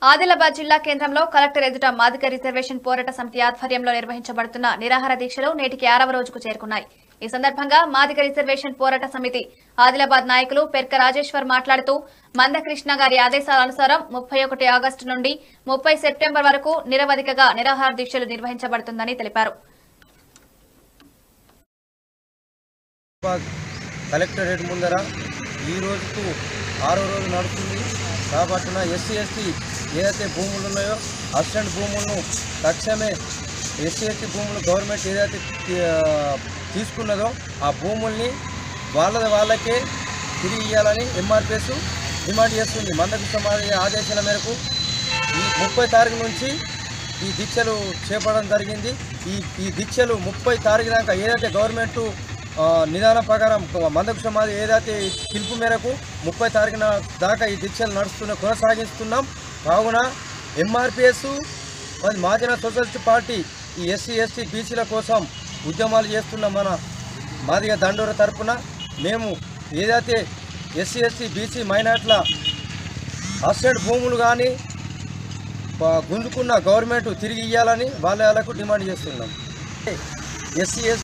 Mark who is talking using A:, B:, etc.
A: ఆదిలాబాద్ జిల్లా కేంద్రంలో కలెక్టర్ ఎదుట మాదిగ రిజర్వేషన్ పోరాట సమితి ఆధ్వర్యంలో నిర్వహించబడుతున్న నిరాహార దీక్షలు నేటికి ఆరవ రోజుకు చేరుకున్నాయి ఈ సందర్భంగా మాదిగ రిజర్వేషన్ పోరాట సమితి ఆదిలాబాద్ నాయకులు పెర్క రాజేశ్వర్ మాట్లాడుతూ మందకృష్ణ గారి ఆదేశాల అనుసారం ముప్పై ఒకటి ఆగస్టు నుండి ముప్పై సెప్టెంబర్ వరకు నిరవధికగా నిరాహార దీక్షలు నిర్వహించబడుతుందని తెలిపారు
B: హైదరాబాద్ కలెక్టరేట్ ముందర ఈ రోజుకు ఆరో రోజు నడుస్తుంది కాబట్టిన ఎస్సీ ఎస్టీ ఏదైతే భూములు ఉన్నాయో అసిస్టెంట్ భూములను తక్షణమే ఎస్సీ ఎస్టీ భూములు గవర్నమెంట్ ఏదైతే తీ- ఆ, తీసుకున్నదో ఆ భూముల్ని వాళ్ళది వాళ్ళకే తిరిగి ఇవ్వాలని ఎంఆర్పిఎస్ డిమాండ్ చేస్తుంది మందకు సమాజ ఆదేశాల మేరకు ఈ ముప్పై తారీఖు నుంచి ఈ దీక్షలు చేపట్టడం జరిగింది ఈ ఈ దీక్షలు ముప్పై తారీఖు దాకా ఏదైతే గవర్నమెంట్ ఆ, నిదానం ప్రకారం మందకు సమాధి ఏదైతే పిలుపు మేరకు ముప్పై తారీఖున దాకా ఈ దీక్షలు నడుస్తున్న కొనసాగిస్తున్నాం కావున ఎంఆర్పిఎస్ మరి మాదిన సోషలిస్ట్ పార్టీ ఈ ఎస్సీ ఎస్టీ బీసీల కోసం ఉద్యమాలు చేస్తున్న మన మాదిగ దండోర తరపున మేము ఏదైతే ఎస్సీ ఎస్టీ బీసీ మైనార్టీల అసెట్ భూములు కానీ గుంజుకున్న గవర్నమెంట్ తిరిగి ఇవ్వాలని వాళ్ళ వాళ్ళకు డిమాండ్ చేస్తున్నాం ఎస్సీ ఎస్టీ